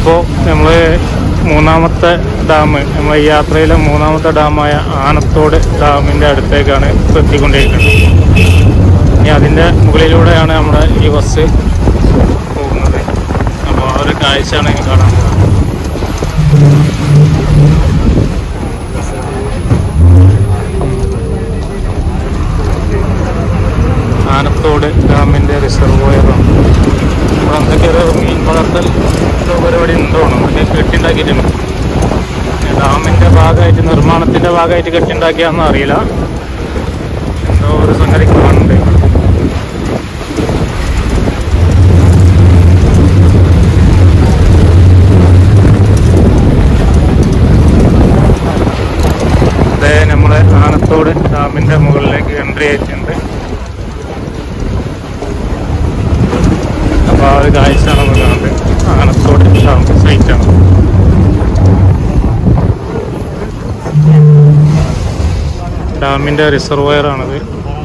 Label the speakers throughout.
Speaker 1: അപ്പോൾ നമ്മൾ മൂന്നാമത്തെ ഡാം നമ്മൾ ഈ യാത്രയിലെ മൂന്നാമത്തെ ഡാമായ ആനത്തോട് ഡാമിൻ്റെ അടുത്തേക്കാണ് ഇപ്പോൾ എത്തിക്കൊണ്ടിരിക്കുന്നത് ഇനി അതിൻ്റെ മുകളിലൂടെയാണ് നമ്മുടെ ഈ ബസ് പോകുന്നത് അപ്പോൾ ആ ഒരു കാഴ്ചയാണ് ഇനി കാണാൻ പോകുന്നത് ആനത്തോട് ഡാമിൻ്റെ റിസർവോയറാണ് ഇവിടെ എന്തൊക്കെ ഒരു മീൻ വളർത്തൽ എന്തോ പരിപാടി ഉണ്ടോ അതൊക്കെ കെട്ടിണ്ടാക്കിയിട്ടുണ്ട് ഡാമിൻ്റെ ഭാഗമായിട്ട് നിർമ്മാണത്തിൻ്റെ ഭാഗമായിട്ട് കെട്ടിണ്ടാക്കിയാന്ന് അറിയില്ല എന്തോ ഒരു സംഗതി കാണുന്നുണ്ട് അതെ നമ്മളെ ആനത്തോട് ഡാമിൻ്റെ മുകളിലേക്ക് എൻട്രി ആയിട്ടുണ്ട് അപ്പോൾ ആ ഒരു കാഴ്ചയാണ് നമ്മൾ കാണുന്നത് ആനത്തോട് ഡാം സൈറ്റാണ് ഡാമിൻ്റെ റിസർവയറാണത്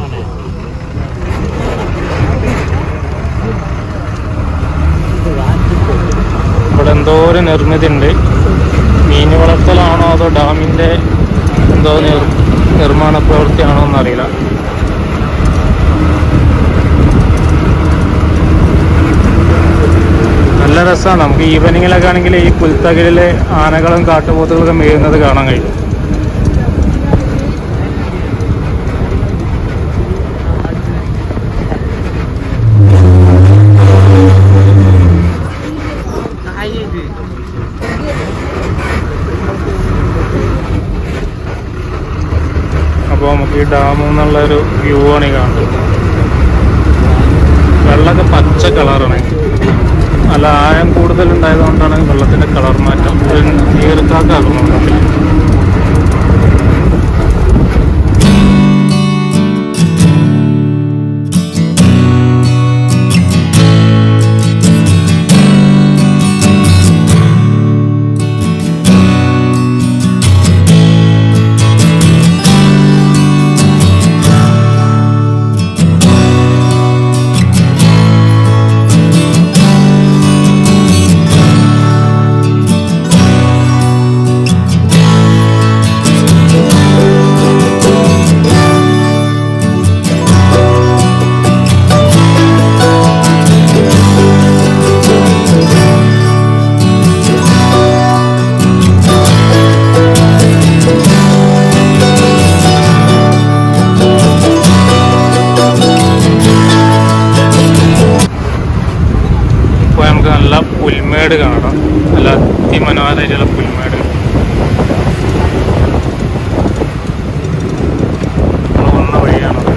Speaker 1: ഇവിടെ എന്തോ ഒരു നിർമ്മിതി ഉണ്ട് മീൻ വളർത്തലാണോ അതോ ഡാമിൻ്റെ എന്തോ നിർ നിർമ്മാണ പ്രവൃത്തിയാണോ എന്നറിയില്ല നല്ല രസമാണ് നമുക്ക് ഈവനിങ്ങിലൊക്കെ ആണെങ്കിൽ ഈ പുൽത്തകിലിൽ ആനകളും കാട്ടുപോത്തുകളൊക്കെ മേയുന്നത് കാണാൻ കഴിയും അപ്പോൾ നമുക്ക് ഈ ഡാമിൽ നിന്നുള്ള ഒരു വ്യൂ ആണ് ഈ കാണുന്നത് വെള്ളമൊക്കെ പച്ച കളറാണ് നല്ല ആഴം കൂടുതൽ ഉണ്ടായതുകൊണ്ടാണ് വെള്ളത്തിന്റെ കളർ മാറ്റം ഈർക്കാക്കാകും വെള്ളത്തിൽ ഇപ്പോൾ നമുക്ക് നല്ല പുൽമേട് കാണാം നല്ല അതിമനോഹരമായിട്ടുള്ള പുൽമേട് നമ്മൾ വന്ന വഴിയാണത്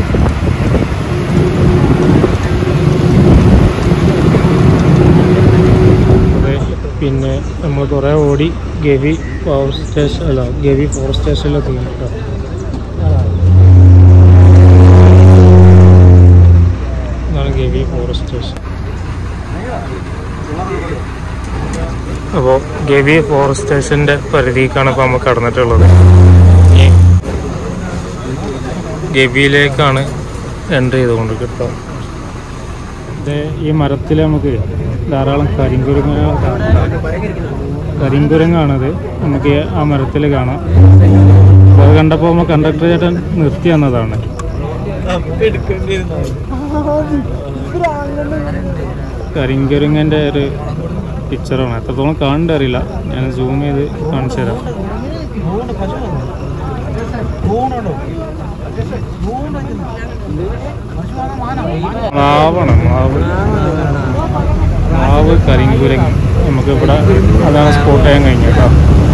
Speaker 1: അതെ പിന്നെ നമ്മൾ കുറേ ഓടി ഗവി പവർ സ്റ്റേഷൻ അല്ല ഗവി ഫോറസ്റ്റ് സ്റ്റേഷനിലെത്തി കേട്ടോ ഇതാണ് ഗവി ഫോറസ്റ്റ് സ്റ്റേഷൻ അപ്പോൾ ഗവി ഫോറസ്റ്റ് സ്റ്റേഷൻ്റെ പരിധിക്കാണ് ഇപ്പോൾ നമ്മൾ കടന്നിട്ടുള്ളത് ഈ ഗവിയിലേക്കാണ് എൻ്റർ ചെയ്തുകൊണ്ട് കേട്ടോ ഇത് ഈ മരത്തിൽ നമുക്ക് ധാരാളം കരിങ്കുരങ്ങ കരിങ്കുരങ്ങാണത് നമുക്ക് ആ മരത്തിൽ കാണാം അപ്പോൾ അത് കണ്ടപ്പോൾ നമ്മൾ കണ്ടക്ടർ ചേട്ടൻ നിർത്തി തന്നതാണ് കരിങ്കുരങ്ങൻ്റെ ഒരു പിക്ചറാണ് എത്രത്തോളം കാണണ്ട അറിയില്ല ഞാൻ സൂം ചെയ്ത് കാണിച്ചു തരാം മാവാണ് മാവ് മാവ് കരിങ്കുരങ്ങ് നമുക്ക് ഇവിടെ അതാണ് സ്പോട്ട് ചെയ്യാൻ കഴിഞ്ഞു കേട്ടോ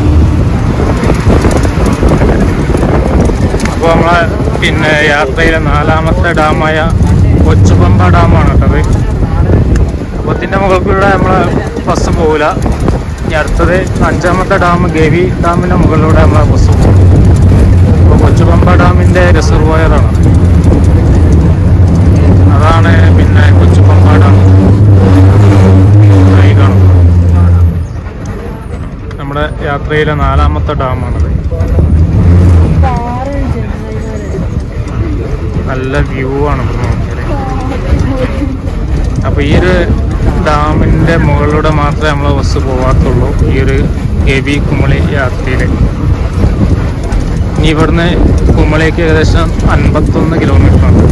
Speaker 1: അപ്പോൾ നമ്മളെ പിന്നെ യാത്രയിലെ നാലാമത്തെ ഡാമായ കൊച്ചുപമ്പ ഡാമാണ് കേട്ടത് അപ്പോൾ ഇതിൻ്റെ മുകളിലൂടെ നമ്മളെ ബസ് പോകില്ല ഇനി അടുത്തത് അഞ്ചാമത്തെ ഡാം ഗവി ഡാമിൻ്റെ മുകളിലൂടെ നമ്മളെ ബസ് പോകും അപ്പോൾ കൊച്ചുപമ്പ ഡാമിൻ്റെ റിസർവോയറാണ് അതാണ് പിന്നെ കൊച്ചുപമ്പ ഡാം ഈ കാണുന്നത് നമ്മുടെ യാത്രയിലെ നാലാമത്തെ ഡാമാണത് നല്ല വ്യൂ ആണ് ഇവിടെ നോക്കിയാൽ അപ്പോൾ ഈ ഒരു ഡാമിൻ്റെ മുകളിലൂടെ മാത്രമേ നമ്മളെ ബസ് പോകാത്തുള്ളൂ ഈ ഒരു ഗവി കുമളി യാത്രയിൽ ഇനി ഇവിടുന്ന് കുമളിക്ക് ഏകദേശം അൻപത്തൊന്ന് കിലോമീറ്റർ ഉണ്ട്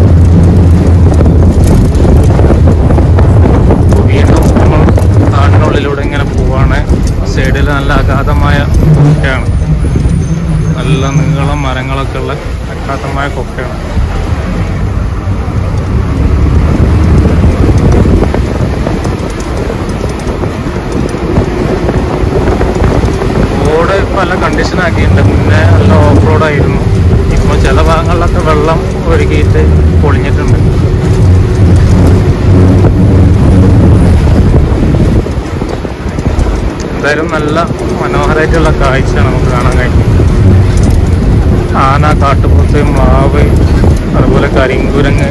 Speaker 1: വീണ്ടും നമ്മൾ കാടിനുള്ളിലൂടെ ഇങ്ങനെ പോവാണ് സൈഡിൽ നല്ല അഗാധമായ കൊക്കയാണ് നല്ല നീളം മരങ്ങളൊക്കെ ഉള്ള അഗാധമായ കൊക്കയാണ് റോഡ് പല കണ്ടീഷൻ ആക്കിയിട്ടുണ്ട് മുന്നേ നല്ല ഓഫ് റോഡായിരുന്നു ഇപ്പോൾ ചില ഭാഗങ്ങളിലൊക്കെ വെള്ളം ഒഴുകിയിട്ട് പൊളിഞ്ഞിട്ടുണ്ട് എന്തായാലും നല്ല മനോഹരമായിട്ടുള്ള കാഴ്ചയാണ് നമുക്ക് കാണാൻ കഴിയും ആന കാട്ടുപോത്ത് മാവ് അതുപോലെ കരിങ്കുരങ്ങ്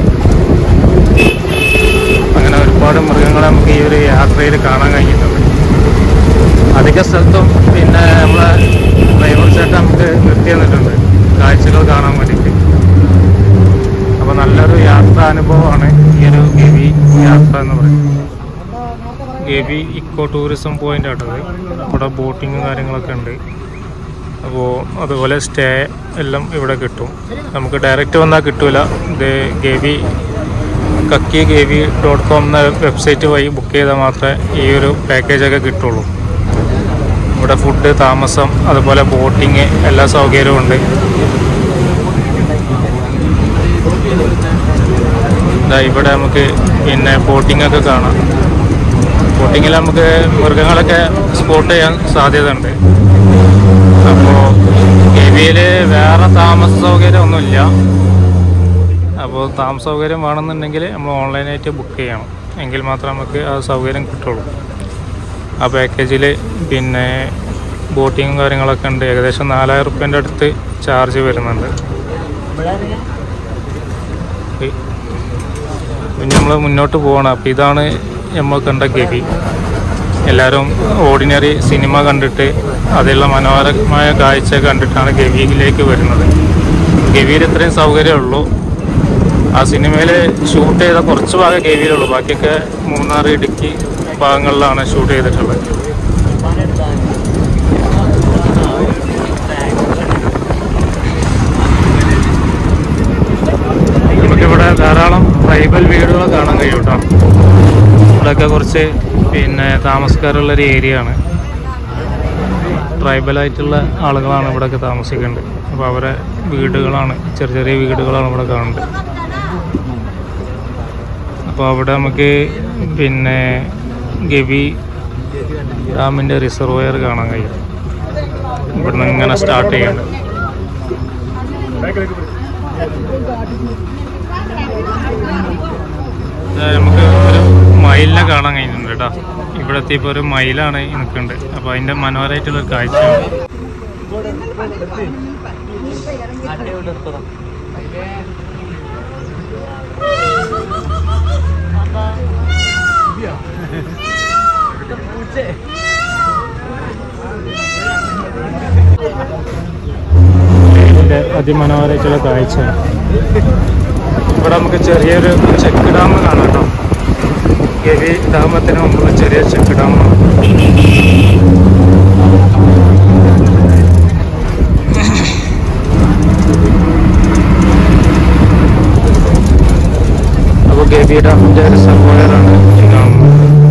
Speaker 1: അങ്ങനെ ഒരുപാട് മൃഗങ്ങളെ നമുക്ക് ഈ ഒരു യാത്രയിൽ കാണാൻ കഴിഞ്ഞിട്ടുണ്ട് അധിക സ്ഥലത്തും പിന്നെ നമ്മളെ ഡ്രൈവർ ചേട്ടൻ നമുക്ക് നിർത്തി തന്നിട്ടുണ്ട് കാഴ്ചകൾ കാണാൻ വേണ്ടിയിട്ട് അപ്പോൾ നല്ലൊരു യാത്രാ അനുഭവമാണ് ഈ ഒരു ഗവി യാത്ര എന്ന് പറയുന്നത് ഗവി ഇക്കോ ടൂറിസം പോയിന്റ് ആട്ടത് ഇവിടെ ബോട്ടിങ്ങും കാര്യങ്ങളൊക്കെ ഉണ്ട് അപ്പോൾ അതുപോലെ സ്റ്റേ എല്ലാം ഇവിടെ കിട്ടും നമുക്ക് ഡയറക്റ്റ് വന്നാൽ കിട്ടൂല ഇത് ഗവി കക്കി ഗവി ഡോട്ട് കോം എന്ന വെബ്സൈറ്റ് വഴി ബുക്ക് ചെയ്താൽ മാത്രമേ ഈ ഒരു പാക്കേജൊക്കെ കിട്ടുള്ളൂ ഇവിടെ ഫുഡ് താമസം അതുപോലെ ബോട്ടിങ് എല്ലാ സൗകര്യവും ഉണ്ട് ദാ ഇവിടെ നമുക്ക് പിന്നെ ബോട്ടിംഗ് ഒക്കെ കാണാം ബോട്ടിങ്ങിൽ നമുക്ക് മൃഗങ്ങളൊക്കെ സ്പോട്ട് ചെയ്യാൻ സാധ്യത ഉണ്ട് അപ്പോൾ ഗവിയിൽ വേറെ താമസ സൗകര്യം ഒന്നുമില്ല അപ്പോൾ താമസ സൗകര്യം വേണമെന്നുണ്ടെങ്കിൽ നമ്മൾ ഓൺലൈനായിട്ട് ബുക്ക് ചെയ്യണം എങ്കിൽ മാത്രമേ നമുക്ക് ആ സൗകര്യം കിട്ടുള്ളൂ ആ പാക്കേജിൽ പിന്നെ ബോട്ടിങ്ങും കാര്യങ്ങളൊക്കെ ഉണ്ട് ഏകദേശം നാലായിരം റുപ്യൻ്റെ അടുത്ത് ചാർജ് വരുന്നുണ്ട് ഈ- പിന്നെ നമ്മൾ മുന്നോട്ട് പോകണം അപ്പോൾ ഇതാണ് നമ്മൾ കണ്ട ഗവി എല്ലാവരും ഓർഡിനറി സിനിമ കണ്ടിട്ട് അതിലുള്ള മനോഹരമായ കാഴ്ച കണ്ടിട്ടാണ് ഗവിയിലേക്ക് വരുന്നത് ഗവിയിൽ ഇത്രയും സൗകര്യമുള്ളൂ ആ സിനിമയിൽ ഷൂട്ട് ചെയ്ത കുറച്ച് ഭാഗം ഗവിയിലുള്ളൂ ബാക്കിയൊക്കെ മൂന്നാർ ഇടുക്കി ഭാഗങ്ങളിലാണ് ഷൂട്ട് ചെയ്തിട്ടുള്ളത് നമുക്കിവിടെ ധാരാളം ട്രൈബൽ വീടുകൾ കാണാൻ കഴിയും കേട്ടോ ഇവിടെയൊക്കെ കുറച്ച് പിന്നെ താമസക്കാരുള്ളൊരു ഏരിയ ആണ് ട്രൈബലായിട്ടുള്ള ആളുകളാണ് ഇവിടെയൊക്കെ താമസിക്കേണ്ടത് അപ്പോൾ അവരെ വീടുകളാണ് ചെറിയ ചെറിയ വീടുകളാണ് ഇവിടെ കാണുന്നത് അപ്പോൾ അവിടെ നമുക്ക് പിന്നെ ഗവി ഡാമിൻ്റെ റിസർവയർ കാണാൻ കഴിയും ഇവിടുന്ന് ഇങ്ങനെ സ്റ്റാർട്ട് ചെയ്യുന്നുണ്ട് ഇതാ നമുക്ക് ഒരു മയിലിനെ കാണാൻ കഴിയുന്നുണ്ട് കേട്ടോ ഇവിടെ എത്തിയപ്പോൾ ഒരു മയിലാണ് നിൽക്കുന്നുണ്ട് അപ്പോൾ അതിൻ്റെ മനോഹരമായിട്ടുള്ള ഒരു കാഴ്ചയാണ് ഇതിൻ്റെ അതിമനോഹരമായിട്ടുള്ള കാഴ്ചയാണ് ഇവിടെ നമുക്ക് ചെറിയൊരു ചെക്ക് ഡാം കാണാം കേട്ടോ ഗവി ഡാമത്തിന് മുമ്പുള്ള ചെറിയ ചെക്ക് ഡാമാണ് അപ്പോൾ ഗവി ഡാമിൻ്റെ റിസർവോയറാണ് ഈ കാണുന്നത്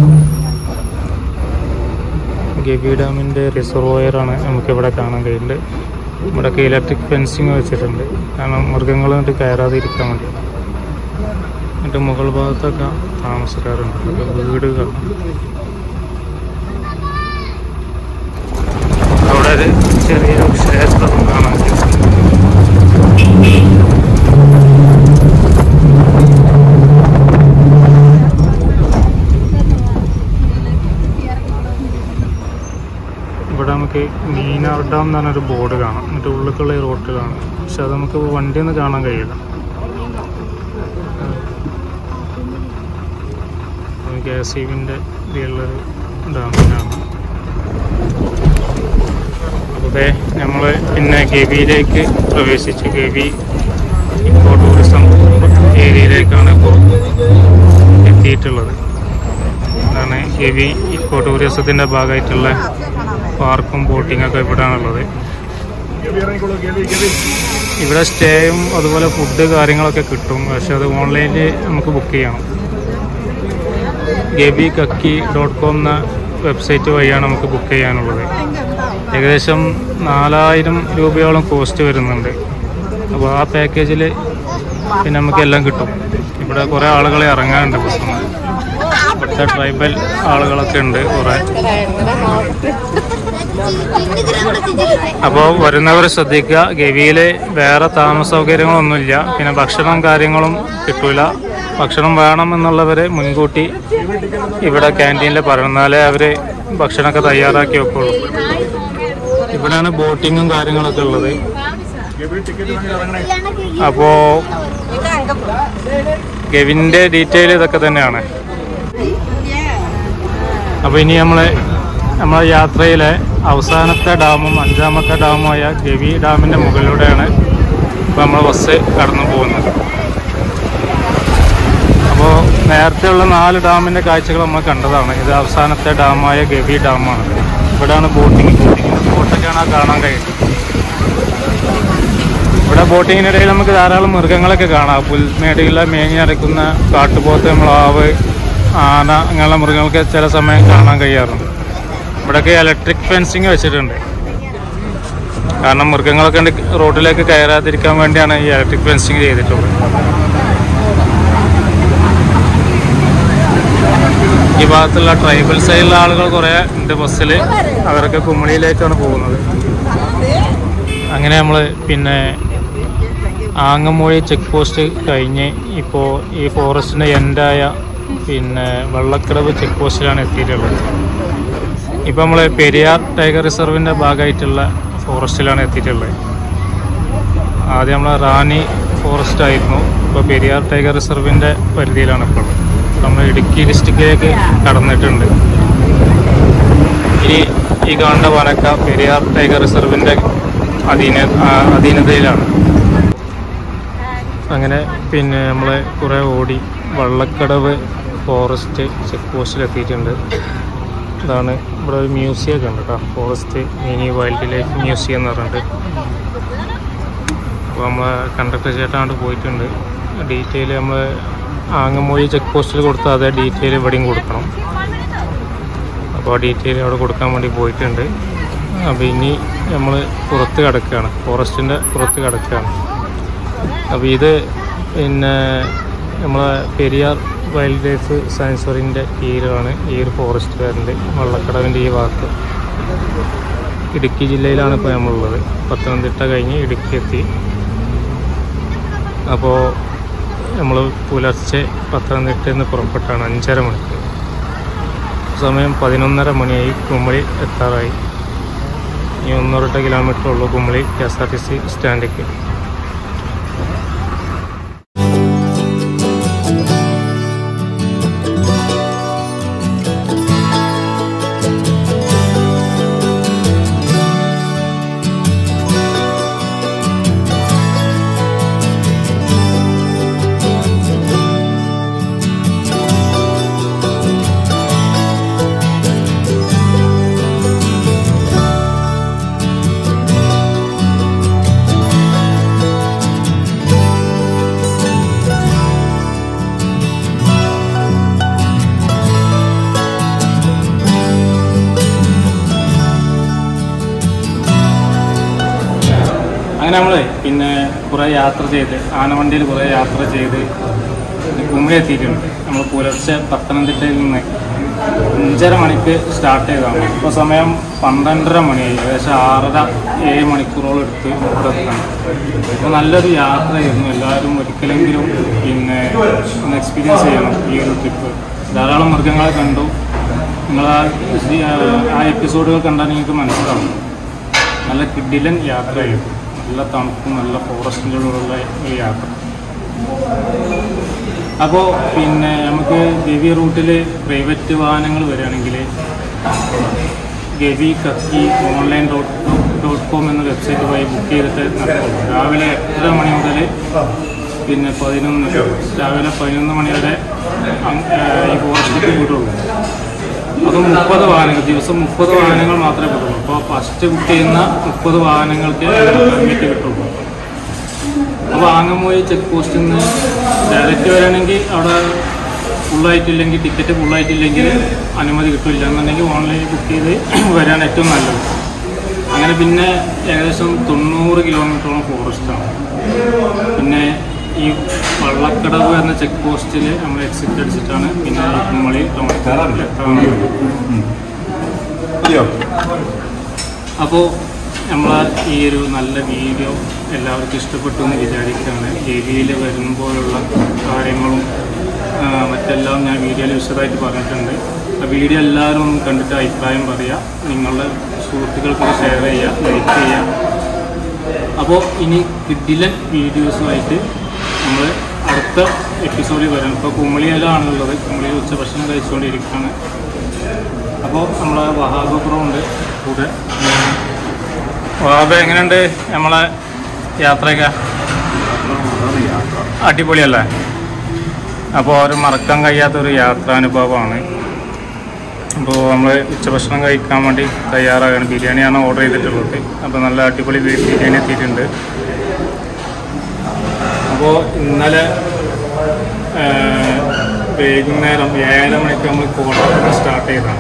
Speaker 1: ഗവി ഡാമിൻ്റെ റിസർവോയറാണ് നമുക്കിവിടെ കാണാൻ കഴിയുന്നത് ഇവിടെയൊക്കെ ഇലക്ട്രിക് ഫെൻസിങ് വെച്ചിട്ടുണ്ട് കാരണം മൃഗങ്ങൾ എന്നിട്ട് കയറാതിരിക്കാൻ വേണ്ടി എന്നിട്ട് മുകൾ ഭാഗത്തൊക്കെ താമസക്കാരുണ്ട് അതൊക്കെ വീട് കാണാം അവിടെ ഒരു ചെറിയൊരു ക്ഷേത്രം കാണാൻ കഴിയും. ഇവിടെ നമുക്ക് മീനാർ ഡാം എന്ന് പറഞ്ഞൊരു ബോർഡ് കാണാം എന്നിട്ട് ഉള്ളിലേക്കുള്ള ഈ റോഡ് കാണാം പക്ഷെ അത് നമുക്ക് വണ്ടി ഒന്നും കാണാൻ കഴിയില്ല കെ എസ് ഇ ബിൻ്റെ ഇതിലുള്ളൊരു ഡാമിനാണ് അതെ നമ്മൾ പിന്നെ ഗവിയിലേക്ക് പ്രവേശിച്ചു ഗവി ഇക്കോ ടൂറിസം ഏരിയയിലേക്കാണ് ഇപ്പോൾ എത്തിയിട്ടുള്ളത് ഇതാണ് ഗവി ഇക്കോ ടൂറിസത്തിൻ്റെ ഭാഗമായിട്ടുള്ള പാർക്കും ബോട്ടിങ്ങൊക്കെ ഇവിടെയാണുള്ളത് ഇവിടെ സ്റ്റേയും അതുപോലെ ഫുഡ് കാര്യങ്ങളൊക്കെ കിട്ടും പക്ഷെ അത് ഓൺലൈനിൽ നമുക്ക് ബുക്ക് ചെയ്യണം ഗബി കക്കി ഡോട്ട് കോം എന്ന വെബ്സൈറ്റ് വഴിയാണ് നമുക്ക് ബുക്ക് ചെയ്യാനുള്ളത് ഏകദേശം നാലായിരം രൂപയോളം കോസ്റ്റ് വരുന്നുണ്ട് അപ്പോൾ ആ പാക്കേജിൽ പിന്നെ നമുക്ക് എല്ലാം കിട്ടും ഇവിടെ കുറേ ആളുകൾ ഇറങ്ങാനുണ്ട് ബസ്സിന് ഇവിടുത്തെ ട്രൈബൽ ആളുകളൊക്കെ ഉണ്ട് കുറേ അപ്പോൾ വരുന്നവർ ശ്രദ്ധിക്കുക ഗവിയിൽ വേറെ താമസ സൗകര്യങ്ങളൊന്നുമില്ല പിന്നെ ഭക്ഷണം കാര്യങ്ങളും കിട്ടൂല ഭക്ഷണം വേണം എന്നുള്ളവർ മുൻകൂട്ടി ഇവിടെ ക്യാൻറ്റീനിൽ പറഞ്ഞാലേ അവർ ഭക്ഷണമൊക്കെ തയ്യാറാക്കി വെക്കുള്ളൂ ഇവിടെയാണ് ബോട്ടിങ്ങും കാര്യങ്ങളൊക്കെ ഉള്ളത് അപ്പോൾ ഗവിൻ്റെ ഡീറ്റെയിൽ ഇതൊക്കെ തന്നെയാണ് അപ്പോൾ ഇനി നമ്മൾ നമ്മളെ യാത്രയിലെ അവസാനത്തെ ഡാമും അഞ്ചാമത്തെ ഡാമുമായ ഗവി ഡാമിൻ്റെ മുകളിലൂടെയാണ് ഇപ്പോൾ നമ്മൾ ബസ് കടന്നു പോകുന്നത് അപ്പോൾ നേരത്തെയുള്ള നാല് ഡാമിൻ്റെ കാഴ്ചകൾ നമ്മൾ കണ്ടതാണ് ഇത് അവസാനത്തെ ഡാമായ ഗവി ഡാമാണ് ഇവിടെയാണ് ബോട്ടിങ് ബോട്ടിങ്ങിൻ്റെ ബോട്ടൊക്കെയാണ് ആ കാണാൻ കഴിയുന്നത് ഇവിടെ ബോട്ടിങ്ങിനിടയിൽ നമുക്ക് ധാരാളം മൃഗങ്ങളൊക്കെ കാണാം പുൽമേടുകളിലെ മേഞ്ഞ് നടക്കുന്ന കാട്ടുപോത്ത് മ്ലാവ് ആന അങ്ങനെയുള്ള മൃഗങ്ങൾക്ക് ചില സമയം കാണാൻ കഴിയാറുണ്ട് ഇവിടെയൊക്കെ ഇലക്ട്രിക് ഫെൻസിങ് വെച്ചിട്ടുണ്ട് കാരണം മൃഗങ്ങളൊക്കെ ഉണ്ട് റോഡിലേക്ക് കയറാതിരിക്കാൻ വേണ്ടിയാണ് ഈ ഇലക്ട്രിക് ഫെൻസിങ് ചെയ്തിട്ടുള്ളത് ഈ ഭാഗത്തുള്ള ട്രൈബൽ സൈഡിലുള്ള ആളുകൾ കുറേ ഉണ്ട് ബസ്സിൽ അവരൊക്കെ കുമളിയിലേക്കാണ് പോകുന്നത് അങ്ങനെ നമ്മൾ പിന്നെ ആങ്ങമൂഴി ചെക്ക് പോസ്റ്റ് കഴിഞ്ഞ് ഇപ്പോൾ ഈ ഫോറസ്റ്റിൻ്റെ എൻഡായ പിന്നെ വെള്ളക്കടവ് ചെക്ക് പോസ്റ്റിലാണ് എത്തിയിട്ടുള്ളത് ഇപ്പോൾ നമ്മൾ പെരിയാർ ടൈഗർ റിസർവിൻ്റെ ഭാഗമായിട്ടുള്ള ഫോറസ്റ്റിലാണ് എത്തിയിട്ടുള്ളത് ആദ്യം നമ്മൾ റാണി ഫോറസ്റ്റ് ആയിരുന്നു ഇപ്പോൾ പെരിയാർ ടൈഗർ റിസർവിൻ്റെ പരിധിയിലാണ് ഇപ്പോൾ ഉള്ളത്. നമ്മൾ ഇടുക്കി ഡിസ്ട്രിക്റ്റിലേക്ക് കടന്നിട്ടുണ്ട് ഇനി ഈ കാണുന്ന വനക്ക പെരിയാർ ടൈഗർ റിസർവിൻ്റെ അധീന ആ, അധീനതയിലാണ് അങ്ങനെ പിന്നെ നമ്മൾ കുറേ ഓടി വള്ളക്കടവ് ഫോറസ്റ്റ് ചെക്ക് പോസ്റ്റിൽ എത്തിയിട്ടുണ്ട് ഇതാണ് ഇവിടെ ഒരു മ്യൂസിയം ഒക്കെ ഉണ്ട് കേട്ടോ forest mini wild life museum എന്ന് പറഞ്ഞിട്ട് അപ്പോൾ നമ്മൾ കണ്ടക്ടർ ചേട്ടാണ്ട് പോയിട്ടുണ്ട് ഡീറ്റെയിൽ നമ്മൾ ആങ്ങമൂഴി ചെക്ക് പോസ്റ്റിൽ കൊടുത്ത അതേ ഡീറ്റെയിൽ ഇവിടെയും കൊടുക്കണം അപ്പോൾ ആ ഡീറ്റെയിൽ അവിടെ കൊടുക്കാൻ വേണ്ടി പോയിട്ടുണ്ട് അപ്പോൾ ഇനി നമ്മൾ പുറത്ത് കിടക്കുകയാണ് ഫോറസ്റ്റിൻ്റെ പുറത്ത് കിടക്കുകയാണ് അപ്പോൾ ഇത് പിന്നെ നമ്മളെ പെരിയാർ വൈൽഡ് ലൈഫ് സാങ്ച്വറിൻ്റെ കീഴിലാണ് ഈ ഒരു ഫോറസ്റ്റ് വരുന്നത് വള്ളക്കടവിൻ്റെ ഈ ഭാഗത്ത് ഇടുക്കി ജില്ലയിലാണ് ഇപ്പോൾ നമ്മളുള്ളത് പത്തനംതിട്ട കഴിഞ്ഞ് ഇടുക്കി എത്തി അപ്പോൾ നമ്മൾ പുലർച്ചെ പത്തനംതിട്ടയിൽ നിന്ന് പുറപ്പെട്ടാണ് അഞ്ചര മണിക്ക് സമയം പതിനൊന്നര മണിയായി കുമളി എത്താറായി ഇനി ഒന്നൊരട്ട കിലോമീറ്റർ ഉള്ളൂ Kumily K S R T C സ്റ്റാൻഡിലേക്ക് അങ്ങനെ നമ്മൾ പിന്നെ കുറേ യാത്ര ചെയ്ത് ആനവണ്ടിയിൽ കുറേ യാത്ര ചെയ്ത് കുമളി എത്തിയിട്ടുണ്ട് നമ്മൾ പുലർച്ചെ പത്തനംതിട്ടയിൽ നിന്ന് അഞ്ചര മണിക്ക് സ്റ്റാർട്ട് ചെയ്തതാണ് ഇപ്പോൾ സമയം പന്ത്രണ്ടര മണിയായി ഏകദേശം ആറര ഏഴ് മണിക്കൂറോളം എടുത്ത് ഇവിടെ എത്തണം അപ്പോൾ നല്ലൊരു യാത്രയായിരുന്നു എല്ലാവരും ഒരിക്കലെങ്കിലും പിന്നെ ഒന്ന് എക്സ്പീരിയൻസ് ചെയ്യണം ഈ ഒരു ട്രിപ്പ് ധാരാളം മൃഗങ്ങളെ കണ്ടു നിങ്ങൾ ആ ഇത് ആ എപ്പിസോഡുകൾ കണ്ടാൽ നിങ്ങൾക്ക് മനസ്സിലാവും നല്ല കിഡിലൻ യാത്രയായിരുന്നു നല്ല തണുപ്പും നല്ല ഫോറസ്റ്റിൻ്റെ ഉള്ളിലുള്ള ഒരു യാത്ര അപ്പോൾ പിന്നെ നമുക്ക് ഗവി റൂട്ടിൽ പ്രൈവറ്റ് വാഹനങ്ങൾ വരികയാണെങ്കിൽ Gavi Kakki online dot dot com എന്ന വെബ്സൈറ്റ് വഴി ബുക്ക് ചെയ്തിട്ട് നടക്കുള്ളൂ രാവിലെ എട്ടര മണി മുതൽ പിന്നെ പതിനൊന്ന് രാവിലെ പതിനൊന്ന് മണി വരെ അങ്- ഏഹ് ഈ ഫോറസ്റ്റിലേക്ക് വിടുള്ളൂ അത് മുപ്പത് വാഹനങ്ങൾ ദിവസം മുപ്പത് വാഹനങ്ങൾ മാത്രമേ കിട്ടുള്ളൂ അപ്പോൾ ഫസ്റ്റ് ബുക്ക് ചെയ്യുന്ന മുപ്പത് വാഹനങ്ങൾക്ക് പെർമിറ്റ് കിട്ടുള്ളൂ അപ്പോൾ ആങ്ങമോയി ചെക്ക് പോസ്റ്റിൽ നിന്ന് ഡയറക്റ്റ് വരണമെങ്കിൽ അവിടെ ഫുള്ളായിട്ടില്ലെങ്കിൽ ടിക്കറ്റ് ഫുള്ളായിട്ടില്ലെങ്കിൽ അനുമതി കിട്ടില്ല എന്നുണ്ടെങ്കിൽ ഓൺലൈനിൽ ബുക്ക് ചെയ്ത് വരാൻ ഏറ്റവും നല്ലത് അങ്ങനെ പിന്നെ ഏകദേശം തൊണ്ണൂറ് കിലോമീറ്ററോളം ഫോറസ്റ്റാണ് പിന്നെ ഈ വള്ളക്കടവ് എന്ന ചെക്ക് പോസ്റ്റിൽ നമ്മൾ എക്സിറ്റ് അടിച്ചിട്ടാണ് പിന്നെ ഈ കുമ്മളി ടൗണിൽ എത്താറുള്ളത്
Speaker 2: മതിയോ
Speaker 1: അപ്പോൾ നമ്മളെ ഈ ഒരു നല്ല വീഡിയോ എല്ലാവർക്കും ഇഷ്ടപ്പെട്ടു എന്ന് വിചാരിക്കുകയാണ് ഏരിയയിൽ വരുമ്പോഴുള്ള കാര്യങ്ങളും ആ, മറ്റെല്ലാം ഞാൻ വീഡിയോയിൽ വിശദമായിട്ട് പറഞ്ഞിട്ടുണ്ട് ആ വീഡിയോ എല്ലാവരും ഒന്ന് കണ്ടിട്ട് അഭിപ്രായം പറയുക നിങ്ങളുടെ സുഹൃത്തുക്കൾക്ക് ഷെയർ ചെയ്യുക ലൈക്ക് ചെയ്യുക അപ്പോൾ ഇനി കിഡിലൻ വീഡിയോസുമായിട്ട് നമ്മൾ അടുത്ത എപ്പിസോഡിൽ വരാം ഇപ്പോൾ കുമളിയിലാണുള്ളത് കുമളിയിൽ ഉച്ച ഭക്ഷണം കഴിച്ചുകൊണ്ടിരിക്കുകയാണ് അപ്പോൾ നമ്മളെ വഹാബുറം ഉണ്ട് കൂടെ വഹാബ എങ്ങനെയുണ്ട് നമ്മളെ യാത്രയൊക്കെ
Speaker 2: അതാണ് യാത്ര
Speaker 1: അടിപൊളിയല്ലേ അപ്പോൾ ഒരു മറക്കാൻ കഴിയാത്ത ഒരു യാത്രാനുഭവമാണ് അപ്പോൾ നമ്മൾ ഉച്ചഭക്ഷണം കഴിക്കാൻ വേണ്ടി തയ്യാറാകാണ് ബിരിയാണിയാണ് ഓർഡർ ചെയ്തിട്ടുള്ളത് അപ്പോൾ നല്ല അടിപൊളി ബി- ബിരിയാണി എത്തിയിട്ടുണ്ട് അപ്പോൾ ഇന്നലെ ആ, വൈകുന്നേരം ഏഴര മണിക്ക് നമ്മൾ കോട്ടയം സ്റ്റാർട്ട് ചെയ്തതാണ്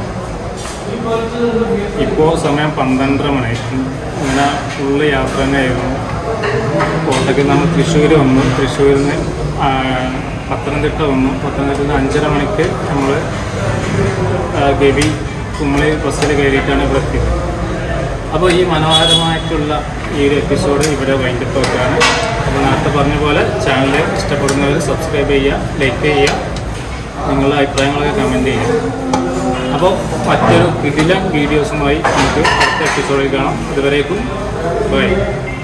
Speaker 1: ഇപ്പോൾ സമയം പന്ത്രണ്ടര മണി ഇങ്ങനെ ഫുള്ള് യാത്ര തന്നെയായിരുന്നു കോട്ടയ്ക്ക് നമ്മൾ തൃശ്ശൂർ വന്നു തൃശ്ശൂരിൽ നിന്ന് ആ, പത്തനംതിട്ട വന്നു പത്തനംതിട്ടയിൽ നിന്ന് അഞ്ചര മണിക്ക് നമ്മൾ ഗവി കുമ്മളി ബസ്സിൽ കയറിയിട്ടാണ് ഇവിടെ എത്തിയത് അപ്പോൾ ഈ മനോഹരമായിട്ടുള്ള ഈ ഒരു എപ്പിസോഡ് ഇവിടെ വൈൻഡപ്പ് വെക്കുകയാണ് അപ്പോൾ നേരത്തെ പറഞ്ഞ പോലെ ചാനൽ ഇഷ്ടപ്പെടുന്നവർ സബ്സ്ക്രൈബ് ചെയ്യുക ലൈക്ക് ചെയ്യുക നിങ്ങളുടെ അഭിപ്രായങ്ങളൊക്കെ കമൻറ്റ് ചെയ്യുക അപ്പോൾ മറ്റൊരു കിടിലം വീഡിയോസുമായി നമുക്ക് അടുത്ത എപ്പിസോഡിൽ കാണാം ഇതുവരേക്കും ബൈ